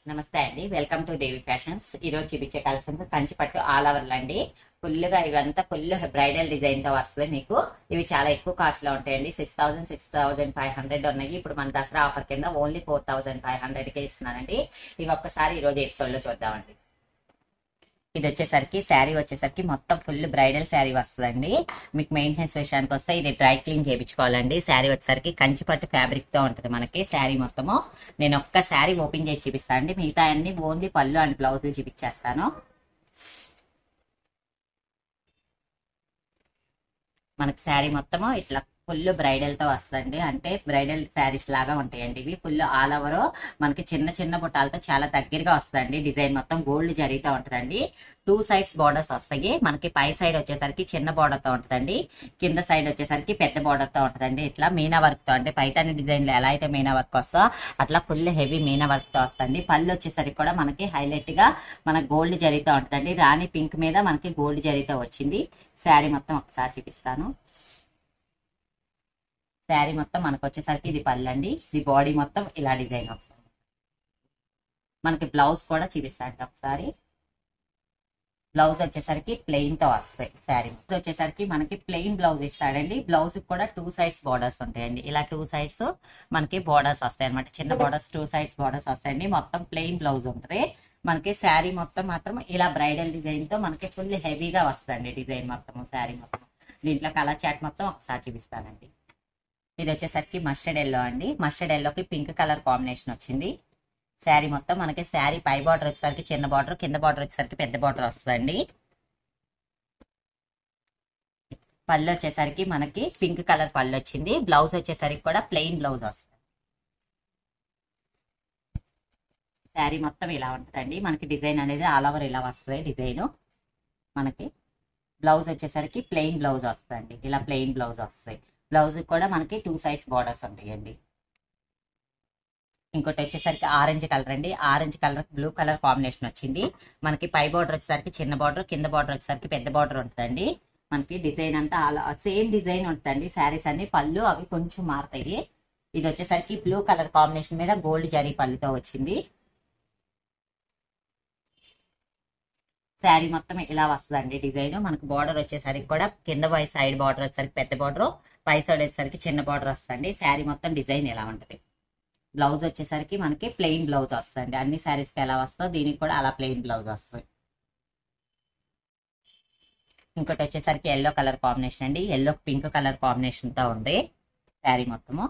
నమస్తే అండి welcome to Devi fashions ఈ రోజు చూపించే కలెక్షన్ కంచిపట్టు ఆల్ ఓవర్లు అండి ఫుల్ గా ఇవంతా ఫుల్ బ్రైడల్ డిజైన్ తో వస్తుంది మీకు ఇవి చాలా ఎక్కువ కాస్ట్ లో ఉంటాయండి six thousand six thousand five hundred ఉన్నాయి ఇప్పుడు మన దసరా ఆఫర్ కింద only four thousand five hundred కే ఇస్తున్నానండి ఇవి ఒక్కసారి ఈ రోజు ఎపిసోడ్ లో చూద్దామండి ఇది వచ్చేసరికి శారీ వచ్చేసరికి మొత్తం ఫుల్ బ్రైడల్ శారీ వస్తుందండి మీకు మెయింటెనెన్స్ విషయానికి వస్తే ఇది డ్రై క్లీన్ చేయించుకోవాలండి శారీ వచ్చేసరికి కంచిపట్టు ఫ్యాబ్రిక్ తో ఉంటుంది మనకి శారీ మొత్తము నేను ఒక్క శారీ ఓపెన్ చేసి చూపిస్తాను అండి మిగతా అన్ని ఓన్లీ పళ్ళు అండ్ బ్లౌజులు చూపించేస్తాను మనకి శారీ మొత్తము ఇట్లా ఫుల్ బ్రైడల్ తో వస్తుందండి అంటే బ్రైడల్ శారీస్ లాగా ఉంటాయండి ఇవి ఫుల్ ఆల్ ఓవర్ మనకి చిన్న చిన్న బుట్టాలతో చాలా దగ్గరగా వస్తుందండి డిజైన్ మొత్తం గోల్డ్ జరీతో ఉంటుందండి టూ సైడ్స్ బార్డర్స్ వస్తాయి మనకి పై సైడ్ వచ్చేసరికి చిన్న బార్డర్ తో ఉంటుందండి కింద సైడ్ వచ్చేసరికి పెద్ద బార్డర్ తో ఉంటుందండి ఇట్లా మీనా వర్క్ తో అంటే పైతాని డిజైన్ లో ఎలా అయితే మీనా వర్క్ వస్తో అట్లా ఫుల్ హెవీ మీనా వర్క్ తో వస్తుంది పళ్ళు వచ్చేసరికి కూడా మనకి హైలైట్ గా మన గోల్డ్ జరీతో ఉంటుందండి రాణి పింక్ మీద మనకి గోల్డ్ జరీతో వచ్చింది శారీ మొత్తం ఒకసారి చూపిస్తాను శారీ మొత్తం మనకు వచ్చేసరికి ఇది పళ్ళండి ఇది బాడీ మొత్తం ఇలా డిజైన్ వస్తుంది మనకి బ్లౌజ్ కూడా చూపిస్తాండి ఒకసారి బ్లౌజ్ వచ్చేసరికి ప్లెయిన్ తో వస్తాయి శారీ వచ్చేసరికి మనకి ప్లెయిన్ బ్లౌజ్ ఇస్తాడండి బ్లౌజ్ కూడా టూ సైడ్స్ బార్డర్స్ ఉంటాయండి ఇలా టూ సైడ్స్ మనకి బార్డర్స్ వస్తాయి అనమాట చిన్న బార్డర్స్ టూ సైడ్స్ బార్డర్స్ వస్తాయండి మొత్తం ప్లెయిన్ బ్లౌజ్ ఉంటుంది మనకి శారీ మొత్తం మాత్రం ఇలా బ్రైడల్ డిజైన్ తో మనకి ఫుల్ హెవీగా వస్తుందండి డిజైన్ మొత్తం శారీ మొత్తం దీంట్లో కలర్ చాట్ మొత్తం ఒకసారి చూపిస్తానండి ఇది వచ్చేసరికి మస్టర్డ్ ఎల్లో అండి మస్టర్డ్ ఎల్లోకి పింక్ కలర్ కాంబినేషన్ వచ్చింది శారీ మొత్తం మనకి శారీ పై బార్డర్ వచ్చేసరికి చిన్న బార్డర్ కింద బార్డర్ వచ్చేసరికి పెద్ద బార్డర్ వస్తుందండి పళ్ళు వచ్చేసరికి మనకి పింక్ కలర్ పళ్ళు వచ్చింది బ్లౌజ్ వచ్చేసరికి కూడా ప్లెయిన్ బ్లౌజ్ వస్తుంది శారీ మొత్తం ఇలా ఉంటుందండి మనకి డిజైన్ అనేది ఆల్ ఓవర్ ఇలా వస్తుంది డిజైన్ మనకి బ్లౌజ్ వచ్చేసరికి ప్లెయిన్ బ్లౌజ్ వస్తుందండి ఇలా ప్లెయిన్ బ్లౌజ్ వస్తాయి బ్లౌజ్ కూడా మనకి టూ సైడ్స్ బార్డర్స్ ఉంటాయండి ఇంకోటి వచ్చేసరికి ఆరెంజ్ కలర్ అండి orange colour blue colour combination వచ్చింది మనకి పై బార్డర్ వచ్చేసరికి చిన్న బార్డర్ కింద బార్డర్ వచ్చేసరికి పెద్ద బార్డర్ ఉంటుందండి మనకి డిజైన్ అంతా సేమ్ డిజైన్ ఉంటుందండి శారీస్ అన్ని పళ్ళు అవి కొంచెం మారుతాయి ఇది వచ్చేసరికి బ్లూ కలర్ కాంబినేషన్ మీద గోల్డ్ జరీ పళ్ళుతో వచ్చింది శారీ మొత్తం ఇలా వస్తుందండి డిజైన్ మనకు బార్డర్ వచ్చేసరికి కూడా కింద పై సైడ్ బార్డర్ వచ్చేసరికి పెద్ద బార్డర్ పై సైడ్ వచ్చేసరికి చిన్న బార్డర్ వస్తుంది శారీ మొత్తం డిజైన్ ఎలా ఉంటుంది బ్లౌజ్ వచ్చేసరికి మనకి ప్లెయిన్ బ్లౌజ్ వస్తుంది అన్ని శారీస్ కి ఎలా వస్తుందో దీనికి కూడా అలా ప్లెయిన్ బ్లౌజ్ వస్తుంది ఇంకోటి వచ్చేసరికి ఎల్లో కలర్ కాంబినేషన్ అండి ఎల్లో పింక్ కలర్ కాంబినేషన్ తో ఉంది శారీ మొత్తము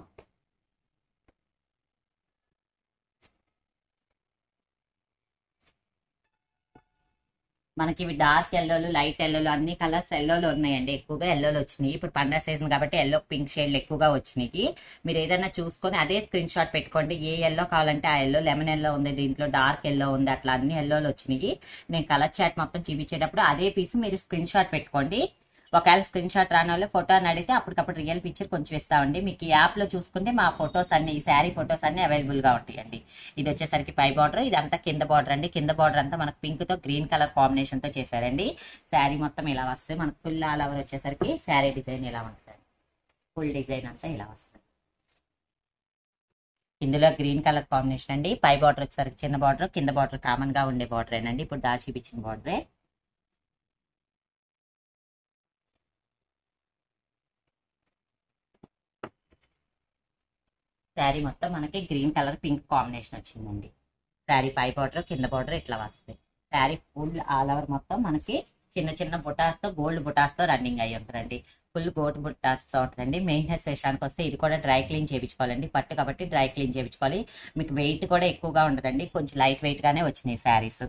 మనకి ఇవి డార్క్ ఎల్లోలు లైట్ ఎల్లోలు అన్ని కలర్స్ ఎల్లోలు ఉన్నాయండి ఎక్కువగా ఎల్లోలు వచ్చినాయి ఇప్పుడు పండగ సీజన్ కాబట్టి ఎల్లో పింక్ షేడ్లు ఎక్కువగా వచ్చినాయి మీరు ఏదైనా చూసుకొని అదే స్క్రీన్ షాట్ పెట్టుకోండి ఏ ఎల్లో కావాలంటే ఆ ఎల్లో లెమన్ ఎల్లో ఉంది దీంట్లో డార్క్ ఎల్లో ఉంది అట్లా అన్ని ఎల్లోలు వచ్చినాయి నేను కలర్ చాట్ మొత్తం చూపించేటప్పుడు అదే పీస్ మీరు స్క్రీన్ షాట్ పెట్టుకోండి ఒకవేళ స్క్రీన్ షాట్ రాని వాళ్ళు ఫోటో అని అడిగితే అప్పటికప్పుడు రియల్ పిక్చర్ కొంచెం ఇస్తామండి మీకు ఈ యాప్ లో చూసుకుంటే మా ఫొటోస్ అన్ని ఈ శారీ ఫొటోస్ అన్ని అవైలబుల్ గా ఉంటాయండి ఇది వచ్చేసరికి పై బార్డర్ ఇదంతా కింద బార్డర్ అండి కింద బార్డర్ అంతా మనకు పింక్ తో గ్రీన్ కలర్ కాంబినేషన్ తో చేశారండి శారీ మొత్తం ఇలా వస్తుంది మనకు ఫుల్ ఆల్ ఓవర్ వచ్చేసరికి శారీ డిజైన్ ఇలా ఉంటుంది ఫుల్ డిజైన్ అంతా ఇలా వస్తుంది ఇందులో గ్రీన్ కలర్ కాంబినేషన్ అండి పై బార్డర్ వచ్చేసరికి చిన్న బార్డర్ కింద బార్డర్ కామన్ గా ఉండే బార్డర్ ఏనండి ఇప్పుడు దా చూపించిన బార్డరే శారీ మొత్తం మనకి గ్రీన్ కలర్ పింక్ కాంబినేషన్ వచ్చిందండి శారీ పై బార్డర్ కింద బార్డర్ ఇట్లా వస్తాయి శారీ ఫుల్ ఆల్ ఓవర్ మొత్తం మనకి చిన్న చిన్న బుటాస్తో గోల్డ్ బుటాస్తో రన్నింగ్ అయ్యి ఉంటుందండి ఫుల్ గోల్డ్ బుటాస్తో ఉంటుందండి మెయింటెనెన్స్ విషయానికి వస్తే ఇది కూడా డ్రై క్లీన్ చేయించుకోవాలండి పట్టు కాబట్టి డ్రై క్లీన్ చేయించుకోవాలి మీకు వెయిట్ కూడా ఎక్కువగా ఉండదండి కొంచెం లైట్ వెయిట్ గానే వచ్చినాయి శారీస్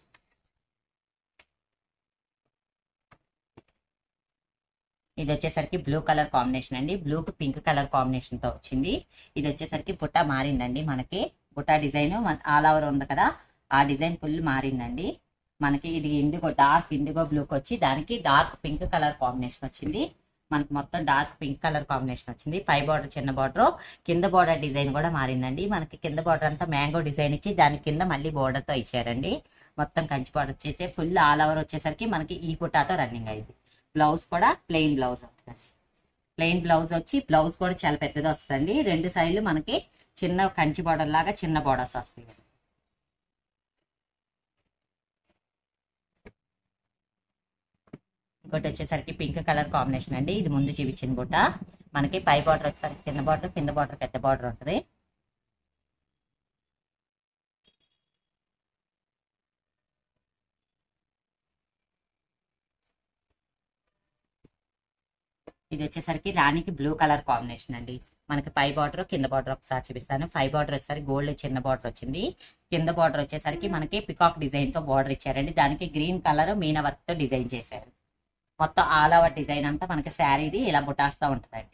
ఇది వచ్చేసరికి బ్లూ కలర్ కాంబినేషన్ అండి బ్లూకి పింక్ కలర్ కాంబినేషన్ తో వచ్చింది ఇది వచ్చేసరికి బుట్ట మారిందండి మనకి బుట్ట డిజైన్ ఆల్ ఓవర్ ఉంది కదా ఆ డిజైన్ ఫుల్ మారిందండి మనకి ఇది ఇండిగో డార్క్ ఇండిగో బ్లూకి వచ్చి దానికి డార్క్ పింక్ కలర్ కాంబినేషన్ వచ్చింది మనకి మొత్తం డార్క్ పింక్ కలర్ కాంబినేషన్ వచ్చింది పై బార్డర్ చిన్న బార్డర్ కింద బార్డర్ డిజైన్ కూడా మారిందండి మనకి కింద బార్డర్ అంతా మ్యాంగో డిజైన్ ఇచ్చి దాని కింద మళ్ళీ border తో ఇచ్చారండి మొత్తం కంచి బార్డర్ వచ్చేసి ఫుల్ ఆల్ ఓవర్ వచ్చేసరికి మనకి ఈ కుటాతో రన్నింగ్ అయింది బ్లౌజ్ కూడా ప్లెయిన్ బ్లౌజ్ వస్తుంది ప్లెయిన్ బ్లౌజ్ వచ్చి బ్లౌజ్ కూడా చాలా పెద్దది వస్తుంది రెండు సైడ్లు మనకి చిన్న కంచి బార్డర్ లాగా చిన్న బార్డర్స్ వస్తాయి ఇంకోటి వచ్చేసరికి పింక్ కలర్ కాంబినేషన్ అండి ఇది ముందు చూపించిన బుట్ట మనకి పై బార్డర్ వచ్చేసరికి చిన్న బార్డర్ కింద బార్డర్ పెద్ద బార్డర్ ఉంటుంది ఇది వచ్చేసరికి రాణికి బ్లూ కలర్ కాంబినేషన్ అండి మనకి పై బార్డర్ కింద బార్డర్ ఒకసారి చూపిస్తాను పై బార్డర్ వచ్చేసరికి గోల్డ్ చిన్న బార్డర్ వచ్చింది కింద బార్డర్ వచ్చేసరికి మనకి పికాక్ డిజైన్ తో బార్డర్ ఇచ్చారండి దానికి గ్రీన్ కలర్ మీన వర్క్ తో డిజైన్ చేశారు మొత్తం ఆల్ ఓవర్ డిజైన్ అంతా మనకి శారీది ఇలా బుటాస్తా ఉంటుందండి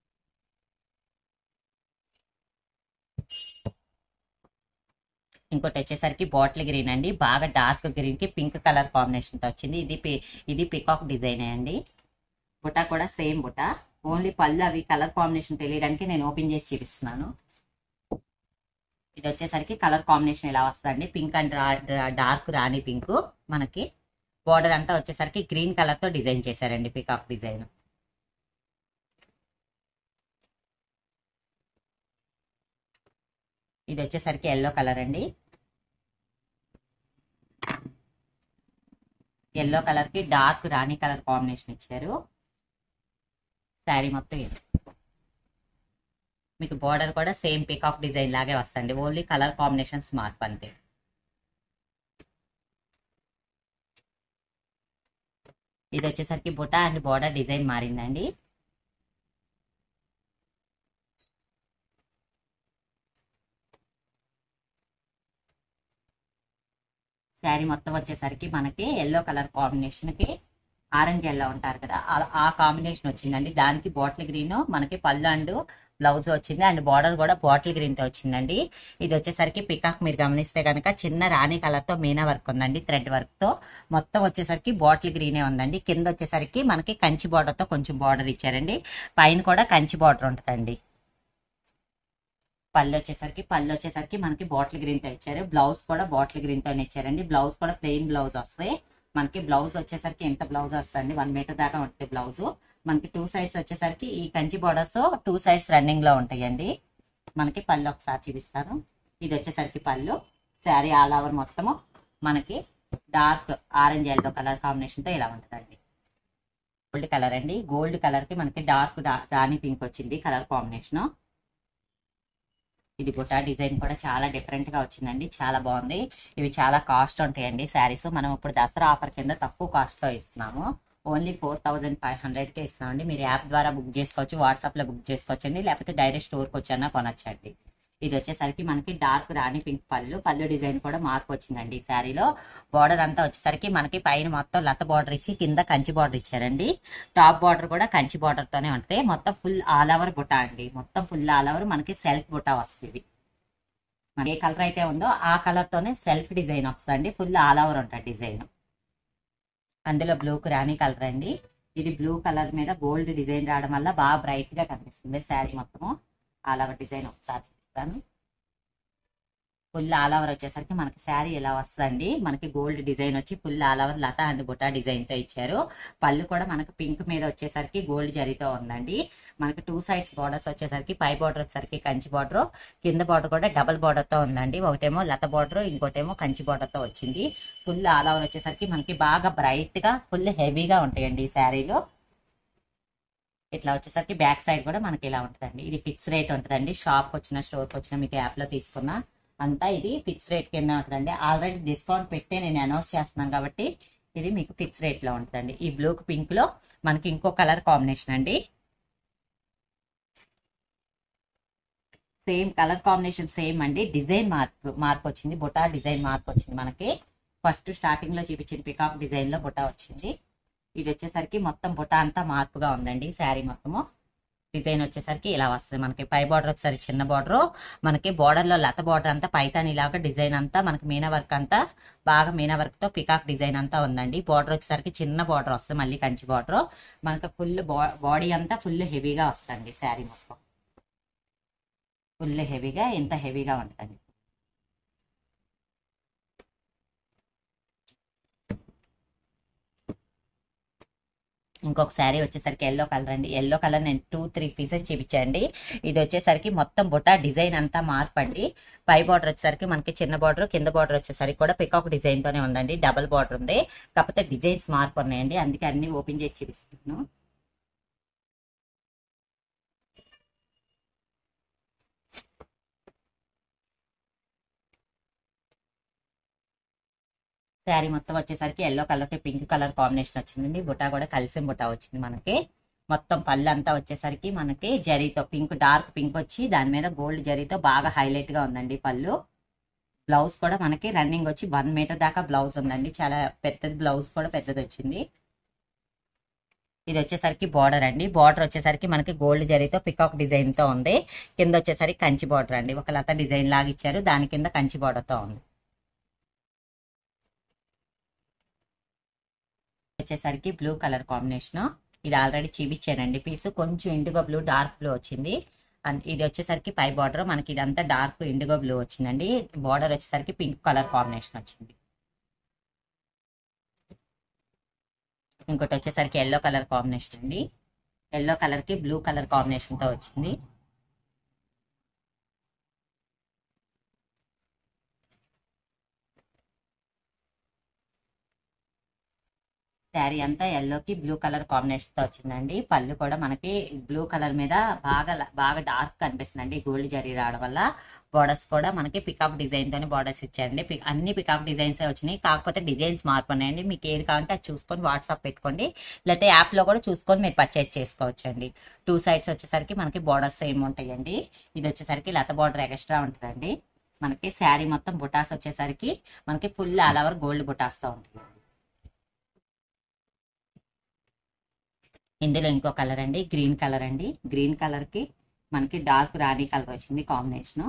ఇంకోటి వచ్చేసరికి బాటిల్ గ్రీన్ అండి బాగా డార్క్ గ్రీన్ కి పింక్ కలర్ కాంబినేషన్ తో వచ్చింది ఇది పి- ఇది పికాక్ డిజైన్ అండి బుటా కూడా సేమ్ బుటా ఓన్లీ పళ్ళు అవి కలర్ కాంబినేషన్ తెలియడానికి నేను ఓపెన్ చేసి చూపిస్తున్నాను ఇది వచ్చేసరికి కలర్ కాంబినేషన్ ఇలా వస్తుందండి పింక్ అండ్ డార్క్ రాణి పింక్ మనకి బార్డర్ అంతా వచ్చేసరికి గ్రీన్ కలర్ తో డిజైన్ చేశారండి పికాక్ డిజైన్ ఇది వచ్చేసరికి ఎల్లో కలర్ అండి ఎల్లో కలర్ కి డార్క్ రాణి కలర్ కాంబినేషన్ ఇచ్చారు శారీ మొత్తం ఇది మీకు బార్డర్ కూడా సేమ్ పికాక్ డిజైన్ లాగే వస్తుంది ఓన్లీ కలర్ కాంబినేషన్స్ మార్పు అంతే ఇది వచ్చేసరికి బుటా అండ్ బార్డర్ డిజైన్ మారిందండి శారీ మొత్తం వచ్చేసరికి మనకి ఎల్లో కలర్ కాంబినేషన్ కి ఆరెంజ్ ఎల్లో ఉంటారు కదా ఆ- ఆ కాంబినేషన్ వచ్చిందండి దానికి బాటిల్ గ్రీన్ మనకి పళ్ళు అండ్ బ్లౌజ్ వచ్చింది అండ్ బార్డర్ కూడా బాటిల్ గ్రీన్ తో వచ్చిందండి ఇది వచ్చేసరికి పికాక్ మీరు గమనిస్తే కనుక చిన్న రాణి కలర్ తో మీనా వర్క్ ఉందండి థ్రెడ్ వర్క్ తో మొత్తం వచ్చేసరికి బాటిల్ గ్రీనే ఉందండి కింద వచ్చేసరికి మనకి కంచి బార్డర్ తో కొంచెం బార్డర్ ఇచ్చారండి పైన కూడా కంచి బార్డర్ ఉంటుందండి పళ్ళు వచ్చేసరికి పళ్ళు వచ్చేసరికి మనకి బాటిల్ గ్రీన్ తో ఇచ్చారు బ్లౌజ్ కూడా బాటిల్ గ్రీన్ తోనే ఇచ్చారండి బ్లౌజ్ కూడా ప్లెయిన్ బ్లౌజ్ వస్తాయి మనకి బ్లౌజ్ వచ్చేసరికి ఎంత బ్లౌజ్ వస్తుంది వన్ మీటర్ దాకా ఉంటుంది బ్లౌజ్ మనకి టూ సైడ్స్ వచ్చేసరికి ఈ Kanchi borders two sides running లో ఉంటాయండి మనకి పళ్ళు ఒకసారి చూపిస్తాను ఇది వచ్చేసరికి పళ్ళు శారీ ఆల్ ఓవర్ మొత్తము మనకి dark orange yellow colour combination తో ఇలా ఉంటుందండి గోల్డ్ కలర్ అండి గోల్డ్ కలర్ కి మనకి డార్క్ రాణి పింక్ వచ్చింది కలర్ కాంబినేషన్ ఇది బుటా డిజైన్ కూడా చాలా డిఫరెంట్ గా వచ్చిందండి చాలా బాగుంది ఇవి చాలా కాస్ట్ ఉంటాయండి శారీస్ మనం ఇప్పుడు దసరా ఆఫర్ కింద తక్కువ కాస్ట్ తో ఇస్తున్నాము only four thousand five hundred కే ఇస్తున్నామండి మీరు యాప్ ద్వారా బుక్ చేసుకోవచ్చు వాట్సాప్ లో బుక్ చేసుకోవచ్చండి లేకపోతే డైరెక్ట్ స్టోర్ కి వచ్చానా కొనొచ్చండి ఇది వచ్చేసరికి మనకి డార్క్ రాణి పింక్ పళ్ళు పళ్ళు డిజైన్ కూడా మార్పు వచ్చిందండి ఈ శారీలో బార్డర్ అంతా వచ్చేసరికి మనకి పైన మొత్తం లత బార్డర్ ఇచ్చి కింద కంచి బార్డర్ ఇచ్చారండి టాప్ బార్డర్ కూడా కంచి బార్డర్ తోనే ఉంటుంది మొత్తం ఫుల్ ఆల్ ఓవర్ బుటా అండి మొత్తం ఫుల్ ఆల్ ఓవర్ మనకి సెల్ఫ్ బుటా వస్తుంది మన ఏ కలర్ అయితే ఉందో ఆ కలర్ తోనే సెల్ఫ్ డిజైన్ వస్తుంది ఫుల్ ఆల్ ఓవర్ ఉంటుంది డిజైన్ అందులో బ్లూ రాణి కలర్ అండి ఇది బ్లూ కలర్ మీద గోల్డ్ డిజైన్ రావడం వల్ల బాగా బ్రైట్ గా కనిపిస్తుంది శారీ మొత్తము ఆల్ ఓవర్ డిజైన్ ఒకసారి చూపిస్తాను ఫుల్ ఆల్ ఓవర్ వచ్చేసరికి మనకి శారీ ఎలా వస్తుందండి మనకి గోల్డ్ డిజైన్ వచ్చి ఫుల్ ఆల్ ఓవర్ లత అండ్ బుటా డిజైన్ తో ఇచ్చారు పళ్ళు కూడా మనకి పింక్ మీద వచ్చేసరికి గోల్డ్ జరీతో ఉందండి మనకి టూ సైడ్స్ బార్డర్స్ వచ్చేసరికి పై బార్డర్ వచ్చేసరికి కంచి బార్డర్ కింద బార్డర్ కూడా డబల్ బార్డర్ తో ఉందండి ఒకటేమో లత బార్డర్ ఇంకోటేమో కంచి బార్డర్ తో వచ్చింది ఫుల్ ఆల్ ఓవర్ వచ్చేసరికి మనకి బాగా బ్రైట్ గా ఫుల్ హెవీగా ఉంటాయండి ఈ శారీలో ఇట్లా వచ్చేసరికి బ్యాక్ సైడ్ కూడా మనకి ఇలా ఉంటుందండి ఇది ఫిక్స్ రేట్ ఉంటుందండి షాప్ వచ్చిన స్టోర్ వచ్చిన మీకు యాప్ లో తీసుకున్న అంతా ఇది ఫిక్స్ రేట్ కింద ఉంటుందండి ఆల్రెడీ డిస్కౌంట్ పెట్టే నేను అనౌన్స్ చేస్తున్నాను కాబట్టి ఇది మీకు ఫిక్స్ రేట్ లో ఉంటుందండి ఈ బ్లూ పింక్ లో మనకి ఇంకో కలర్ కాంబినేషన్ అండి సేమ్ కలర్ కాంబినేషన్ సేమ్ అండి డిజైన్ మార్పు మార్పు వచ్చింది బుటా డిజైన్ మార్పు వచ్చింది మనకి ఫస్ట్ స్టార్టింగ్ లో చూపించిన పికాక్ డిజైన్ లో బుటా వచ్చింది ఇది వచ్చేసరికి మొత్తం బుటా అంతా మార్పుగా ఉందండి శారీ మొత్తము డిజైన్ వచ్చేసరికి ఇలా వస్తుంది మనకి పై బార్డర్ వచ్చేసరికి చిన్న బార్డర్ మనకి బార్డర్ లో లత బార్డర్ అంతా పైతాన్ ఇలాగా డిజైన్ అంతా మనకి మీనా వర్క్ అంతా బాగా మీనా వర్క్ తో పికాక్ డిజైన్ అంతా ఉందండి బార్డర్ వచ్చేసరికి చిన్న బార్డర్ వస్తుంది మళ్ళీ కంచి బార్డర్ మనకి ఫుల్ బాడీ అంతా ఫుల్ హెవీగా వస్తుంది శారీ మొత్తం ఫుల్ హెవీగా ఎంత హెవీగా ఉంటుంది ఇంకొక శారీ వచ్చేసరికి ఎల్లో కలర్ అండి ఎల్లో కలర్ నేను టూ త్రీ పీసెస్ చూపించండి ఇది వచ్చేసరికి మొత్తం బుట్ట డిజైన్ అంతా మార్పండి పై బార్డర్ వచ్చేసరికి మనకి చిన్న బార్డర్ కింద బార్డర్ వచ్చేసరికి కూడా పికాక్ డిజైన్ తోనే ఉందండి డబుల్ బార్డర్ ఉంది కాకపోతే డిజైన్స్ మార్పు ఉన్నాయండి అందుకే అన్ని ఓపెన్ చేసి చూపిస్తున్నాను శారీ మొత్తం వచ్చేసరికి ఎల్లో కలర్ కి పింక్ కలర్ కాంబినేషన్ వచ్చిందండి బుటా కూడా కలిసి బుటా వచ్చింది మనకి మొత్తం పళ్ళు అంతా వచ్చేసరికి మనకి జరీతో పింక్ డార్క్ పింక్ వచ్చి దాని మీద గోల్డ్ జరీతో బాగా హైలైట్ గా ఉందండి పళ్ళు బ్లౌజ్ కూడా మనకి రన్నింగ్ వచ్చి వన్ మీటర్ దాకా బ్లౌజ్ ఉందండి చాలా పెద్దది బ్లౌజ్ కూడా పెద్దది వచ్చింది ఇది వచ్చేసరికి బార్డర్ అండి బార్డర్ వచ్చేసరికి మనకి గోల్డ్ జరీతో పికాక్ డిజైన్ తో ఉంది కింద వచ్చేసరికి కంచి బార్డర్ అండి ఒక లత డిజైన్ లాగా ఇచ్చారు దాని కింద కంచి బార్డర్ తో ఉంది వచ్చేసరికి బ్లూ కలర్ కాంబినేషన్ ఇది ఆల్రెడీ చూపించానండి పీస్ కొంచెం ఇండిగో బ్లూ డార్క్ బ్లూ వచ్చింది అండ్ ఇది వచ్చేసరికి పై బార్డర్ మనకి ఇదంతా డార్క్ ఇండిగో బ్లూ వచ్చిందండి బార్డర్ వచ్చేసరికి పింక్ కలర్ కాంబినేషన్ వచ్చింది ఇంకోటి వచ్చేసరికి ఎల్లో కలర్ కాంబినేషన్ అండి ఎల్లో కలర్ కి బ్లూ కలర్ కాంబినేషన్ తో వచ్చింది శారీ అంతా ఎల్లోకి బ్లూ కలర్ కాంబినేషన్ తో వచ్చిందండి పళ్ళు కూడా మనకి బ్లూ కలర్ మీద బాగా బాగా డార్క్ కనిపిస్తుందండి గోల్డ్ జరీ రావడం వల్ల బోర్డర్స్ కూడా మనకి పికాక్ డిజైన్ తోనే బోర్డర్స్ ఇచ్చారండి పి- అన్ని పికాక్ డిజైన్స్ వచ్చినాయి కాకపోతే డిజైన్స్ మార్పు ఉన్నాయండి మీకు ఏది కావాలంటే అది చూసుకొని వాట్సాప్ పెట్టుకోండి లేకపోతే యాప్ లో కూడా చూసుకొని మీరు పర్చేస్ చేసుకోవచ్చండి టూ సైడ్స్ వచ్చేసరికి మనకి బోర్డర్స్ ఏమి ఉంటాయండి ఇది వచ్చేసరికి లత బోర్డర్ ఎక్స్ట్రా ఉంటుందండి మనకి శారీ మొత్తం బుటాస్ వచ్చేసరికి మనకి ఫుల్ ఆల్ ఓవర్ గోల్డ్ బుటాస్ తో ఉంటుంది ఇందులో ఇంకో కలర్ అండి గ్రీన్ కలర్ అండి గ్రీన్ కలర్ కి మనకి డార్క్ రాణి కలర్ వచ్చింది కాంబినేషన్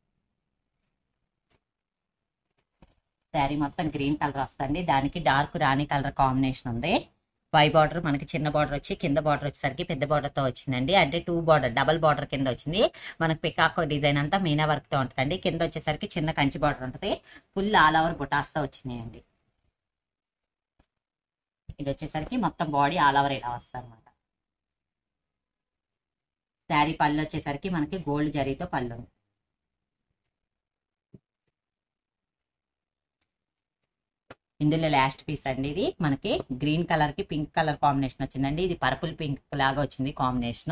శారీ మొత్తం గ్రీన్ కలర్ వస్తుంది దానికి డార్క్ రాణి కలర్ కాంబినేషన్ ఉంది పై బార్డర్ మనకి చిన్న బార్డర్ వచ్చి కింద బార్డర్ వచ్చేసరికి పెద్ద బార్డర్ తో వచ్చిందండి అంటే టూ బార్డర్ డబల్ బార్డర్ కింద వచ్చింది మనకి పికాక్ డిజైన్ అంతా మీనా వర్క్ తో ఉంటుందండి కింద వచ్చేసరికి చిన్న కంచి బార్డర్ ఉంటుంది ఫుల్ ఆల్ ఓవర్ బుటాస్ తో వచ్చినాయండి ఇది వచ్చేసరికి మొత్తం బాడీ ఆల్ ఓవర్ ఇలా వస్తుంది అనమాట శారీ పళ్ళు వచ్చేసరికి మనకి గోల్డ్ జరీతో పళ్ళు ఉంది. ఇందులో లాస్ట్ పీస్ అండి ఇది మనకి గ్రీన్ కలర్ కి పింక్ కలర్ కాంబినేషన్ వచ్చిందండి ఇది పర్పుల్ పింక్ లాగా వచ్చింది కాంబినేషన్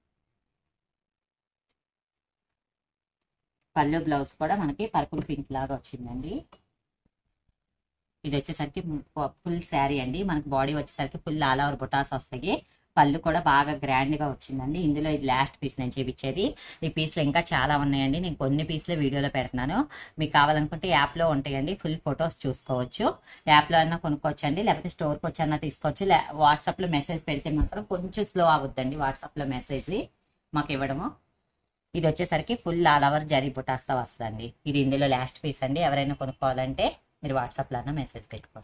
పళ్ళు బ్లౌజ్ కూడా మనకి పర్పుల్ పింక్ లాగా వచ్చిందండి ఇది వచ్చేసరికి ఫుల్ శారీ అండి మనకి బాడీ వచ్చేసరికి ఫుల్ ఆల్ ఓవర్ బుటాస్ వస్తాయి పళ్ళు కూడా బాగా గ్రాండ్ గా వచ్చిందండి ఇందులో ఇది లాస్ట్ పీస్ నేను చూపించేది ఈ పీస్లు ఇంకా చాలా ఉన్నాయండి నేను కొన్ని పీస్లు వీడియోలో పెడుతున్నాను మీకు కావాలనుకుంటే యాప్ లో ఉంటాయండి ఫుల్ ఫొటోస్ చూసుకోవచ్చు యాప్ లో అన్నా కొనుక్కోవచ్చు అండి లేకపోతే స్టోర్ కి వచ్చి అన్నా తీసుకోవచ్చు వాట్సాప్ లో మెసేజ్ పెడితే మాత్రం కొంచెం స్లో అవుద్దండి వాట్సాప్ లో మెసేజ్ మాకు ఇవ్వడము ఇది వచ్చేసరికి ఫుల్ ఆల్ ఓవర్ జరీ బుటాస్తో వస్తుందండి ఇది ఇందులో లాస్ట్ పీస్ అండి ఎవరైనా కొనుక్కోవాలంటే మీరు వాట్సాప్లో అన్న మెసేజ్ పెట్టుకోండి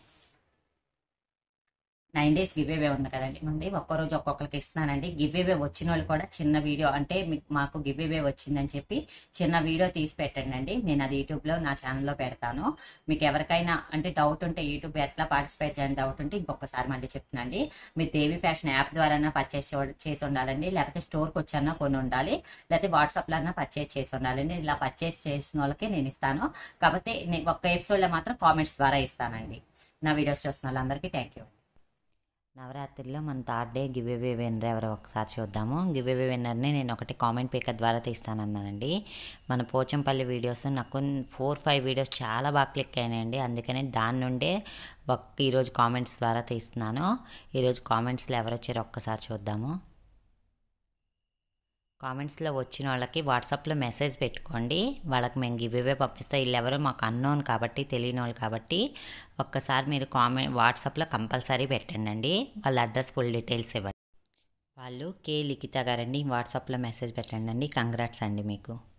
నైన్ డేస్ గివ్ అవే ఉంది కదండి ముందు ఒక్కరోజు ఒక్కొక్కరికి ఇస్తున్నానండి గివ్ అవే వచ్చిన వాళ్ళు కూడా చిన్న వీడియో అంటే మీకు మాకు గివ్ అవే వచ్చిందని చెప్పి చిన్న వీడియో తీసి పెట్టండి అండి నేను అది యూట్యూబ్లో నా ఛానల్లో పెడతాను మీకు ఎవరికైనా అంటే డౌట్ ఉంటే యూట్యూబ్ ఎట్లా పార్టిసిపేట్ చేయాలని డౌట్ ఉంటే ఇంకొకసారి మళ్ళీ చెప్తున్నాండి మీరు దేవి ఫ్యాషన్ యాప్ ద్వారా పర్చేస్ చేసి ఉండాలండి లేకపోతే స్టోర్కి వచ్చన్నా కొని ఉండాలి లేకపోతే వాట్సాప్లో అన్నా పర్చేస్ చేసి ఉండాలండి ఇలా పర్చేస్ చేసిన వాళ్ళకి నేను ఇస్తాను కాకపోతే నేను ఒక్క ఎపిసోడ్లో మాత్రం కామెంట్స్ ద్వారా ఇస్తానండి నా వీడియోస్ చూస్తున్న వాళ్ళందరికీ థ్యాంక్ యూ నవరాత్రిలో మన third day give away winner ఎవరో ఒకసారి చూద్దాము గివ్ అవే విన్నర్ని నేను ఒకటి కామెంట్ పికర్ ద్వారా తీస్తానన్నానండి మన పోచంపల్లి వీడియోస్ నాకు ఫోర్ ఫైవ్ వీడియోస్ చాలా బాగా క్లిక్ అయినాయండి అందుకని దాని నుండే ఒక ఈరోజు కామెంట్స్ ద్వారా తీస్తున్నాను ఈరోజు కామెంట్స్లో ఎవరు వచ్చారో ఒక్కసారి చూద్దాము కామెంట్స్లో వచ్చిన వాళ్ళకి వాట్సాప్లో మెసేజ్ పెట్టుకోండి వాళ్ళకి మేము గివ్ అవే పంపిస్తాం వీళ్ళు ఎవరో మాకు అన్నోన్ కాబట్టి తెలియని వాళ్ళు కాబట్టి ఒక్కసారి మీరు కామెంట్ వాట్సాప్లో కంపల్సరీ పెట్టండి అండి వాళ్ళ అడ్రస్ ఫుల్ డీటెయిల్స్ ఇవ్వండి వాళ్ళు కే లిఖిత గారండి వాట్సాప్లో మెసేజ్ పెట్టండి అండి కంగ్రాట్స్ అండి మీకు